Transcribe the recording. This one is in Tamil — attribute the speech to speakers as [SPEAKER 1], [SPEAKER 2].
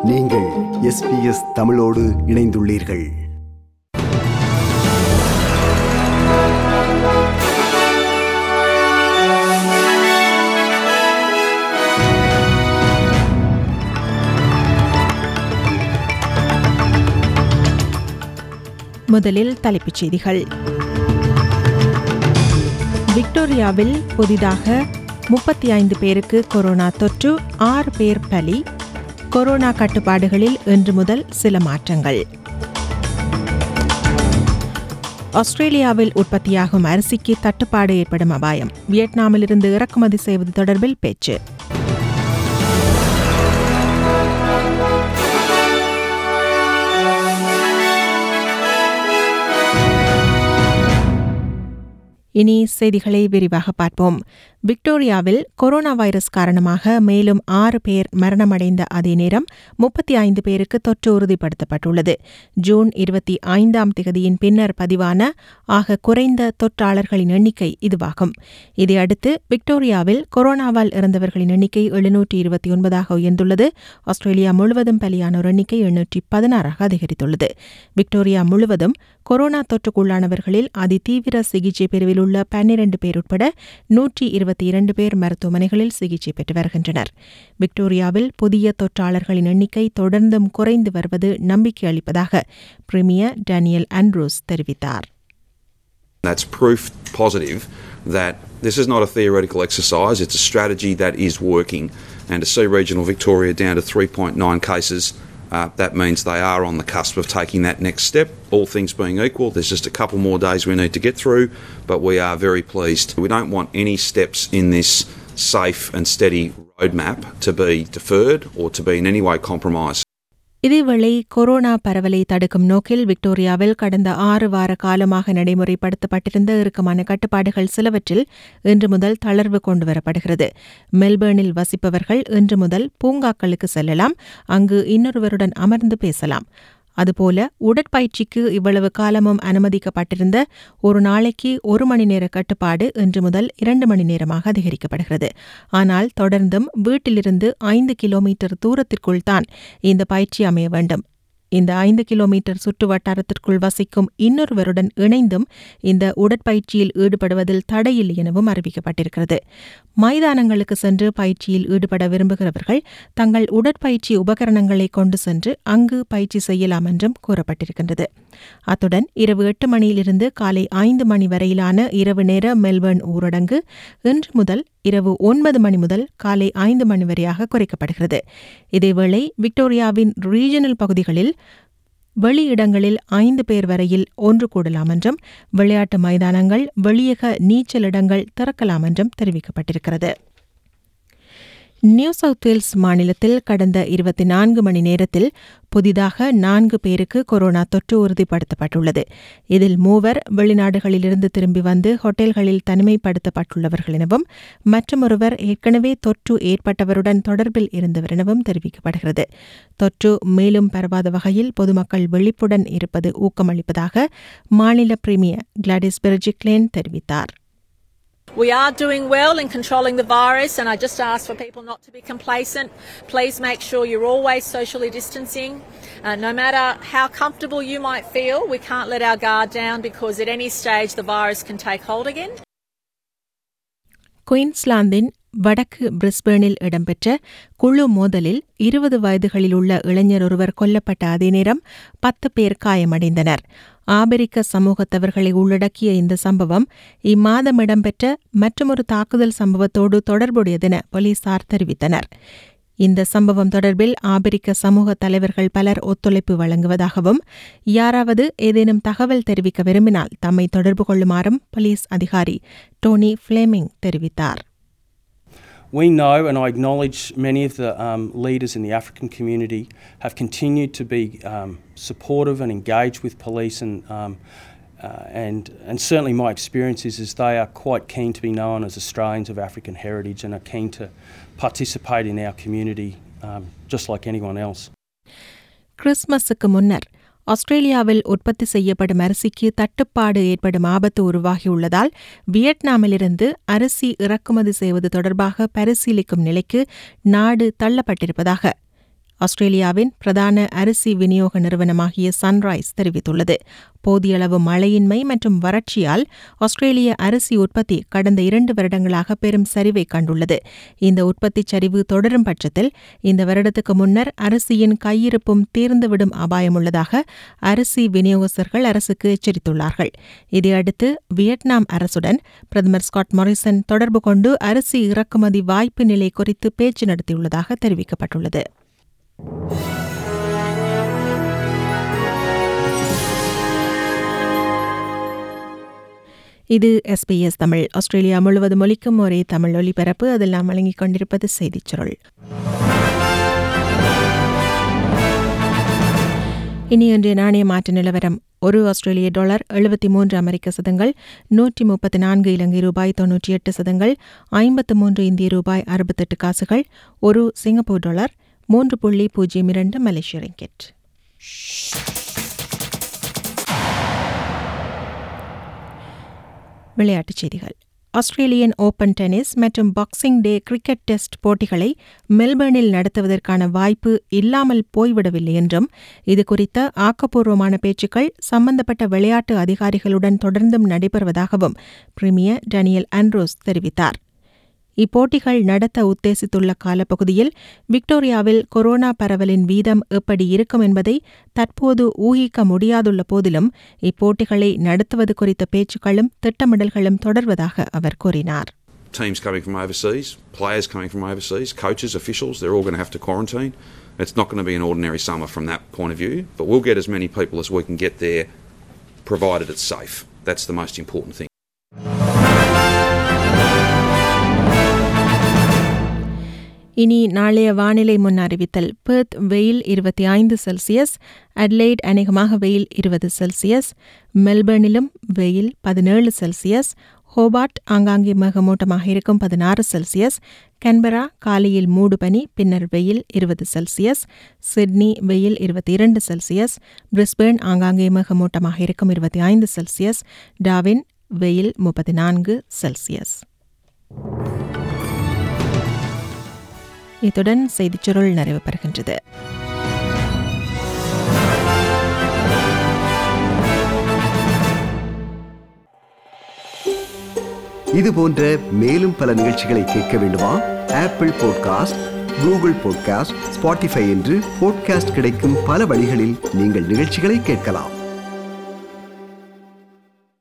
[SPEAKER 1] நீங்கள் எஸ்பிஎஸ் தமிழோடு இணைந்துள்ளீர்கள்
[SPEAKER 2] முதலில் தலைப்புச் செய்திகள் விக்டோரியாவில் புதிதாக முப்பத்தி ஐந்து பேருக்கு கொரோனா தொற்று ஆறு பேர் பலி கொரோனா கட்டுப்பாடுகளில் இன்று முதல் சில மாற்றங்கள் ஆஸ்திரேலியாவில் உற்பத்தியாகும் அரிசிக்கு தட்டுப்பாடு ஏற்படும் அபாயம் வியட்நாமிலிருந்து இறக்குமதி செய்வது தொடர்பில் பேச்சு இனி செய்திகளை விரிவாக பார்ப்போம் விக்டோரியாவில் கொரோனா வைரஸ் காரணமாக மேலும் ஆறு பேர் மரணமடைந்த அதே நேரம் முப்பத்தி ஐந்து பேருக்கு தொற்று உறுதிப்படுத்தப்பட்டுள்ளது ஜூன் இருபத்தி ஐந்தாம் திகதியின் பின்னர் பதிவான ஆக குறைந்த தொற்றாளர்களின் எண்ணிக்கை இதுவாகும் இதையடுத்து விக்டோரியாவில் கொரோனாவால் இறந்தவர்களின் எண்ணிக்கை எழுநூற்றி இருபத்தி ஒன்பதாக உயர்ந்துள்ளது ஆஸ்திரேலியா முழுவதும் பலியானோர் எண்ணிக்கை எண்ணூற்றி பதினாறாக அதிகரித்துள்ளது விக்டோரியா முழுவதும் கொரோனா தொற்றுக்குள்ளானவர்களில் அதிதீவிர சிகிச்சை பிரிவில் உள்ள பன்னிரண்டு பேர் உட்பட நூற்றி இருபத்தி இரண்டு பேர் மருத்துவமனைகளில் சிகிச்சை பெற்று வருகின்றனர் விக்டோரியாவில் புதிய தொற்றாளர்களின் எண்ணிக்கை தொடர்ந்தும் குறைந்து வருவது நம்பிக்கை அளிப்பதாக பிரிமியர் டேனியல் ஆண்ட்ரூஸ் தெரிவித்தார்
[SPEAKER 3] That's proof positive that this is not a theoretical exercise, it's a strategy that is working. And to see regional Victoria down to 3.9 cases, uh, that means they are on the cusp of taking that next step. All things being equal, there's just a couple more days we need to get through, but we are very pleased. We don't want any steps in this safe and steady roadmap to be deferred or to be in any way compromised.
[SPEAKER 2] இதேவேளை கொரோனா பரவலை தடுக்கும் நோக்கில் விக்டோரியாவில் கடந்த ஆறு வார காலமாக நடைமுறைப்படுத்தப்பட்டிருந்த இறுக்கமான கட்டுப்பாடுகள் சிலவற்றில் இன்று முதல் தளர்வு கொண்டுவரப்படுகிறது மெல்பேர்னில் வசிப்பவர்கள் இன்று முதல் பூங்காக்களுக்கு செல்லலாம் அங்கு இன்னொருவருடன் அமர்ந்து பேசலாம் அதுபோல உடற்பயிற்சிக்கு இவ்வளவு காலமும் அனுமதிக்கப்பட்டிருந்த ஒரு நாளைக்கு ஒரு மணி நேர கட்டுப்பாடு இன்று முதல் இரண்டு மணி நேரமாக அதிகரிக்கப்படுகிறது ஆனால் தொடர்ந்தும் வீட்டிலிருந்து ஐந்து கிலோமீட்டர் தூரத்திற்குள் தான் இந்த பயிற்சி அமைய வேண்டும் இந்த ஐந்து கிலோமீட்டர் சுற்று வட்டாரத்திற்குள் வசிக்கும் இன்னொருவருடன் இணைந்தும் இந்த உடற்பயிற்சியில் ஈடுபடுவதில் தடையில்லை எனவும் அறிவிக்கப்பட்டிருக்கிறது மைதானங்களுக்கு சென்று பயிற்சியில் ஈடுபட விரும்புகிறவர்கள் தங்கள் உடற்பயிற்சி உபகரணங்களை கொண்டு சென்று அங்கு பயிற்சி செய்யலாம் என்றும் கூறப்பட்டிருக்கின்றது அத்துடன் இரவு எட்டு மணியிலிருந்து காலை ஐந்து மணி வரையிலான இரவு நேர மெல்பர்ன் ஊரடங்கு இன்று முதல் இரவு ஒன்பது மணி முதல் காலை ஐந்து மணி வரையாக குறைக்கப்படுகிறது இதேவேளை விக்டோரியாவின் ரீஜனல் பகுதிகளில் வெளியிடங்களில் ஐந்து பேர் வரையில் ஒன்று கூடலாம் என்றும் விளையாட்டு மைதானங்கள் வெளியக நீச்சலிடங்கள் திறக்கலாம் என்றும் தெரிவிக்கப்பட்டிருக்கிறது நியூ சவுத் வேல்ஸ் மாநிலத்தில் கடந்த இருபத்தி நான்கு மணி நேரத்தில் புதிதாக நான்கு பேருக்கு கொரோனா தொற்று உறுதிப்படுத்தப்பட்டுள்ளது இதில் மூவர் வெளிநாடுகளிலிருந்து திரும்பி வந்து ஹோட்டல்களில் தனிமைப்படுத்தப்பட்டுள்ளவர்கள் எனவும் மற்றொருவர் ஏற்கனவே தொற்று ஏற்பட்டவருடன் தொடர்பில் இருந்தவர் எனவும் தெரிவிக்கப்படுகிறது தொற்று மேலும் பரவாத வகையில் பொதுமக்கள் விழிப்புடன் இருப்பது ஊக்கமளிப்பதாக மாநில பிரீமியர் கிளாடிஸ் பெர்ஜிக்லேன் தெரிவித்தார்
[SPEAKER 4] We are doing well in controlling the virus, and I just ask for people not to be complacent. Please make sure you're always socially distancing. Uh, no matter how comfortable you might feel, we can't let our guard down because at any stage the virus can take hold again.
[SPEAKER 2] குயின்ஸ்லாந்தின் வடக்கு பிரிஸ்பேனில் இடம்பெற்ற குழு மோதலில் இருபது வயதுகளில் உள்ள இளைஞர் ஒருவர் கொல்லப்பட்ட அதே நேரம் பத்து பேர் காயமடைந்தனர் ஆபிரிக்க சமூகத்தவர்களை உள்ளடக்கிய இந்த சம்பவம் இம்மாதம் இடம்பெற்ற மற்றொரு தாக்குதல் சம்பவத்தோடு தொடர்புடையதென போலீசார் தெரிவித்தனர் இந்த சம்பவம் தொடர்பில் ஆபிரிக்க சமூக தலைவர்கள் பலர் ஒத்துழைப்பு வழங்குவதாகவும் யாராவது ஏதேனும் தகவல் தெரிவிக்க விரும்பினால் தம்மை தொடர்பு கொள்ளுமாறும் போலீஸ் அதிகாரி டோனி ஃபிளேமிங் தெரிவித்தார்
[SPEAKER 5] We know, and I acknowledge many of the um, leaders in the African community have continued to be um, supportive and engaged with police, and um, uh, and and certainly my experience is, is they are quite keen to be known as Australians of African heritage and are keen to participate in our community um, just like anyone else.
[SPEAKER 2] கிறிஸ்மஸுக்கு முன்னர் ஆஸ்திரேலியாவில் உற்பத்தி செய்யப்படும் அரிசிக்கு தட்டுப்பாடு ஏற்படும் ஆபத்து உருவாகியுள்ளதால் வியட்நாமிலிருந்து அரிசி இறக்குமதி செய்வது தொடர்பாக பரிசீலிக்கும் நிலைக்கு நாடு தள்ளப்பட்டிருப்பதாக ஆஸ்திரேலியாவின் பிரதான அரிசி விநியோக நிறுவனமாகிய சன்ரைஸ் தெரிவித்துள்ளது போதிய அளவு மழையின்மை மற்றும் வறட்சியால் ஆஸ்திரேலிய அரிசி உற்பத்தி கடந்த இரண்டு வருடங்களாக பெரும் சரிவை கண்டுள்ளது இந்த உற்பத்தி சரிவு தொடரும் பட்சத்தில் இந்த வருடத்துக்கு முன்னர் அரிசியின் கையிருப்பும் தீர்ந்துவிடும் அபாயம் உள்ளதாக அரிசி விநியோகஸ்தர்கள் அரசுக்கு எச்சரித்துள்ளார்கள் இதையடுத்து வியட்நாம் அரசுடன் பிரதமர் ஸ்காட் மாரிசன் தொடர்பு கொண்டு அரிசி இறக்குமதி வாய்ப்பு நிலை குறித்து பேச்சு நடத்தியுள்ளதாக தெரிவிக்கப்பட்டுள்ளது இது எஸ்பிஎஸ் தமிழ் ஆஸ்திரேலியா முழுவதும் ஒலிக்கும் ஒரே தமிழ் ஒலிபரப்பு அதில் நாம் வழங்கிக் கொண்டிருப்பது செய்திச் சுருள் இனி இன்றைய நாணய மாற்று நிலவரம் ஒரு ஆஸ்திரேலிய டாலர் எழுபத்தி மூன்று அமெரிக்க சதங்கள் நூற்றி முப்பத்தி நான்கு இலங்கை ரூபாய் தொன்னூற்றி எட்டு சதங்கள் ஐம்பத்து மூன்று இந்திய ரூபாய் அறுபத்தெட்டு காசுகள் ஒரு சிங்கப்பூர் டாலர் மூன்று புள்ளி பூஜ்ஜியம் இரண்டு மலேசிய ரிங்கெட் விளையாட்டுச் செய்திகள் ஆஸ்திரேலியன் ஓபன் டென்னிஸ் மற்றும் பாக்ஸிங் டே கிரிக்கெட் டெஸ்ட் போட்டிகளை மெல்பர்னில் நடத்துவதற்கான வாய்ப்பு இல்லாமல் போய்விடவில்லை என்றும் இது குறித்த ஆக்கப்பூர்வமான பேச்சுக்கள் சம்பந்தப்பட்ட விளையாட்டு அதிகாரிகளுடன் தொடர்ந்தும் நடைபெறுவதாகவும் பிரிமியர் டேனியல் ஆண்ட்ரோஸ் தெரிவித்தார் இப்போட்டிகள் நடத்த உத்தேசித்துள்ள காலப்பகுதியில் விக்டோரியாவில் கொரோனா பரவலின் வீதம் எப்படி இருக்கும் என்பதை தற்போது ஊகிக்க முடியாதுள்ள போதிலும் இப்போட்டிகளை நடத்துவது குறித்த பேச்சுக்களும் திட்டமிடல்களும் தொடர்வதாக அவர் கூறினார்
[SPEAKER 3] Teams coming from overseas, players coming from overseas, coaches, officials, they're all going to have to quarantine. It's not going to be an ordinary summer from that point of view, but we'll get as many people as we can get there provided it's safe. That's the most important thing.
[SPEAKER 2] இனி நாளைய வானிலை முன் அறிவித்தல் பெர்த் வெயில் இருபத்தி ஐந்து செல்சியஸ் அட்லைட் அநேகமாக வெயில் இருபது செல்சியஸ் மெல்பர்னிலும் வெயில் பதினேழு செல்சியஸ் ஹோபார்ட் ஆங்காங்கே மேகமூட்டமாக இருக்கும் பதினாறு செல்சியஸ் கன்பரா காலையில் மூடு பனி பின்னர் வெயில் இருபது செல்சியஸ் சிட்னி வெயில் இருபத்தி இரண்டு செல்சியஸ் பிரிஸ்பேர்ன் ஆங்காங்கே மேகமூட்டமாக இருக்கும் இருபத்தி ஐந்து செல்சியஸ் டாவின் வெயில் முப்பத்தி நான்கு செல்சியஸ் இத்துடன் செய்திச் சுருள் நிறைவு பெறுகின்றது
[SPEAKER 1] இது போன்ற மேலும் பல நிகழ்ச்சிகளை கேட்க வேண்டுமா Apple podcast Google podcast Spotify என்று பாட்காஸ்ட் கிடைக்கும் பல வழிகளில் நீங்கள் நிகழ்ச்சிகளை கேட்கலாம்